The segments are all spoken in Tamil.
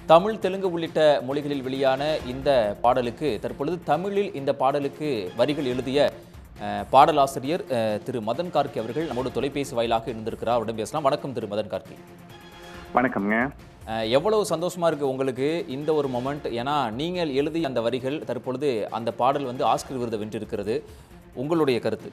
தமிழ் தெலுங்கு உள்ளிட்ட மொழிகளில் வெளியான இந்த பாடலுக்கு தற்பொழுது தமிழில் இந்த பாடலுக்கு வரிகள் எழுதிய அஹ், பாடலாசிரியர் அஹ், திரு மதன் கார்கி அவர்கள் நம்மோடு தொலைபேசி வாயிலாக இருந்திருக்கிறார் அவரிடம் பேசலாம் வணக்கம் திரு மதன் கார்கி வணக்கம்ங்க அஹ், எவ்வளவு சந்தோஷமா இருக்கு உங்களுக்கு இந்த ஒரு மொமெண்ட் ஏன்னா நீங்கள் எழுதிய அந்த வரிகள் தற்பொழுது அந்த பாடல் வந்து ஆஸ்கர் விருதை வென்றிருக்கிறது உங்களுடைய கருத்து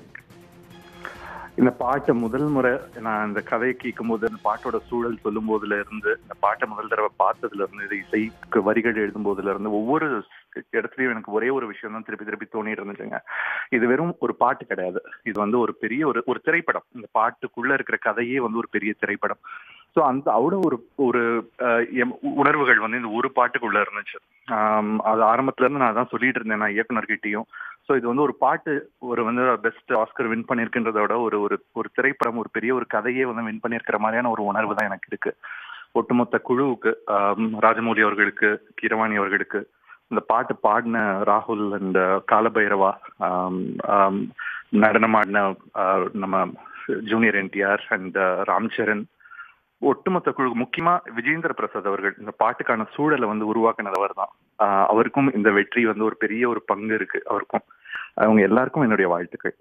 இந்த பாட்டை முதல் முறை நான் இந்த கதையை கேட்கும் போது அந்த பாட்டோட சூழல் சொல்லும் போதுல இருந்து இந்த பாட்டை முதல் தடவை பார்த்ததுல இருந்து இது இசைக்கு வரிகள் எழுதும் போதுல இருந்து ஒவ்வொரு இடத்துலயும் எனக்கு ஒரே ஒரு விஷயம் தான் திருப்பி திருப்பி தோணி இருந்துச்சுங்க இது வெறும் ஒரு பாட்டு கிடையாது இது வந்து ஒரு பெரிய ஒரு ஒரு திரைப்படம் இந்த பாட்டுக்குள்ள இருக்கிற கதையே வந்து ஒரு பெரிய திரைப்படம் ஸோ அந்த அவ்வளோ ஒரு ஒரு அஹ், எம்- உணர்வுகள் வந்து இந்த ஒரு பாட்டுக்குள்ள இருந்துச்சு ஆம், அது ஆரம்பத்துல இருந்து நான் தான் சொல்லிட்டு இருந்தேன் நான் இயக்குனர்கிட்டயும் ஸோ இது வந்து ஒரு பாட்டு ஒரு வந்து பெஸ்ட் ஆஸ்கர் வின் பண்ணியிருக்கின்றத விட ஒரு ஒரு ஒரு திரைப்படம் ஒரு பெரிய ஒரு கதையே வந்து வின் பண்ணியிருக்கிற மாதிரியான ஒரு உணர்வு தான் எனக்கு இருக்கு ஒட்டுமொத்த குழுவுக்கு ஆம், ராஜமௌலி அவர்களுக்கு கீரவாணி அவர்களுக்கு இந்த பாட்டு பாடின ராகுல் அண்ட் காலபைரவா ஆம், ஆம், நடனமாடின ஆ, நம்ம ஜூனியர் என்டிஆர் அண்ட் ராம்சரண் ஒட்டுமொத்த குழு முக்கியமா விஜேந்திர பிரசாத் அவர்கள் இந்த பாட்டுக்கான சூழலை வந்து உருவாக்குனதவர் தான் ஆஹ் அவருக்கும் இந்த வெற்றி வந்து ஒரு பெரிய ஒரு பங்கு இருக்கு அவருக்கும் அவங்க எல்லாருக்கும் என்னுடைய வாழ்த்துக்கள்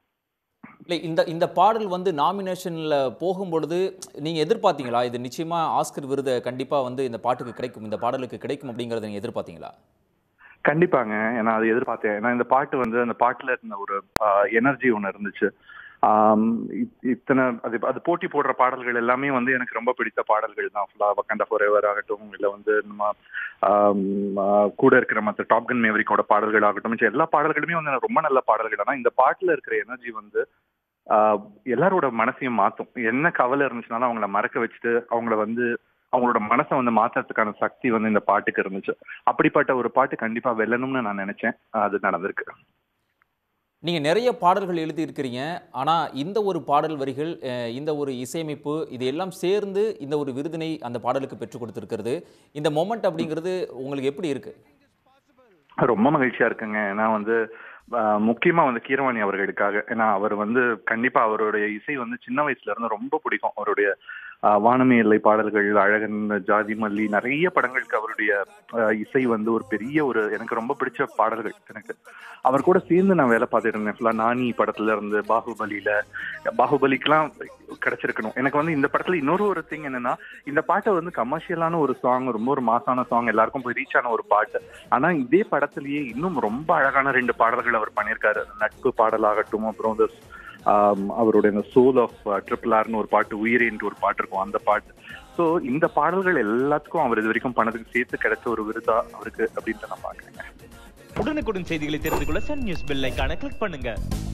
இல்லை இந்த இந்த பாடல் வந்து நாமினேஷனில் போகும்பொழுது நீங்கள் எதிர்பார்த்தீங்களா இது நிச்சயமா ஆஸ்கர் விருதை கண்டிப்பாக வந்து இந்த பாட்டுக்கு கிடைக்கும் இந்த பாடலுக்கு கிடைக்கும் அப்படிங்கிறத நீங்கள் எதிர்பார்த்தீங்களா கண்டிப்பாங்க ஏன்னா அது எதிர்பார்த்தேன் ஏன்னா இந்த பாட்டு வந்து அந்த பாட்டுல இருந்த ஒரு எனர்ஜி ஒன்று இருந்துச்சு ஆம், இத்- இத்தனை அது அது போட்டி போடுற பாடல்கள் எல்லாமே வந்து எனக்கு ரொம்ப பிடித்த பாடல்கள் தான் ஃபுல்லா வக்கண்டா ஃபோர் ஆகட்டும் இல்ல வந்து நம்ம ஆம், ஆ, கூட இருக்கிற மற்ற டாப்கன் மேவரிக்கோட பாடல்கள் ஆகட்டும் மிச்ச எல்லா பாடல்களுமே வந்து எனக்கு ரொம்ப நல்ல பாடல்கள் ஆனா இந்த பாட்டுல இருக்கிற எனர்ஜி வந்து ஆ, எல்லாரோட மனசையும் மாத்தும் என்ன கவலை இருந்துச்சுனாலும் அவங்கள மறக்க வச்சுட்டு அவங்கள வந்து அவங்களோட மனசை வந்து மாத்துறதுக்கான சக்தி வந்து இந்த பாட்டுக்கு இருந்துச்சு அப்படிப்பட்ட ஒரு பாட்டு கண்டிப்பா வெல்லணும்னு நான் நினைச்சேன் அது நடந்திருக்கு நீங்கள் நிறைய பாடல்கள் எழுதியிருக்கிறீங்க ஆனால் இந்த ஒரு பாடல் வரிகள் அஹ், இந்த ஒரு இசையமைப்பு இது எல்லாம் சேர்ந்து இந்த ஒரு விருதினை அந்த பாடலுக்கு பெற்றுக் கொடுத்துருக்கிறது இந்த மொமெண்ட் அப்படிங்கிறது உங்களுக்கு எப்படி இருக்கு ரொம்ப மகிழ்ச்சியா இருக்குங்க ஏன்னா வந்து ஆஹ், முக்கியமா வந்து கீரவாணி அவர்களுக்காக ஏன்னா அவர் வந்து கண்டிப்பா அவருடைய இசை வந்து சின்ன வயசுல இருந்து ரொம்ப பிடிக்கும் அவருடைய ஆஹ், வானமே எல்லை பாடல்கள் அழகன் ஜாதி மல்லி நிறைய படங்களுக்கு அவருடைய ஆஹ், இசை வந்து ஒரு பெரிய ஒரு எனக்கு ரொம்ப பிடிச்ச பாடல்கள் எனக்கு அவர் கூட சேர்ந்து நான் வேலை பார்த்துட்டு இருந்தேன் ஃபுல்லா நானி படத்துல இருந்து பாகுபலியில பாகுபலிக்கெல்லாம் கிடைச்சிருக்கணும் எனக்கு வந்து இந்த படத்துல இன்னொரு ஒரு திங் என்னன்னா இந்த பாட்டை வந்து கமர்ஷியலான ஒரு சாங் ரொம்ப ஒரு மாசான சாங் எல்லாருக்கும் போய் ரீச் ஆன ஒரு பாட்டு ஆனா இதே படத்திலேயே இன்னும் ரொம்ப அழகான ரெண்டு பாடல்கள் அவர் பண்ணியிருக்காரு நட்பு பாடலாகட்டும் அப்புறம் இந்த ஆம், அவருடைய இந்த சோல் ஆஃப் ட்ரிபிள் ஆர்னு ஒரு பாட்டு உயிரேன்ட்டு ஒரு பாட்டு இருக்கும் அந்த பாட்டு ஸோ இந்த பாடல்கள் எல்லாத்துக்கும் அவர் இது வரைக்கும் பணத்துக்கு சேர்த்து கிடைச்ச ஒரு விருதா அவருக்கு அப்படின்ட்டு நான் பாக்குறேங்க உடனுக்குடன் செய்திகளை தெரிந்து கொள்ள சன் நியூஸ் பெல் ஐகானை கிளிக் பண்ணுங்க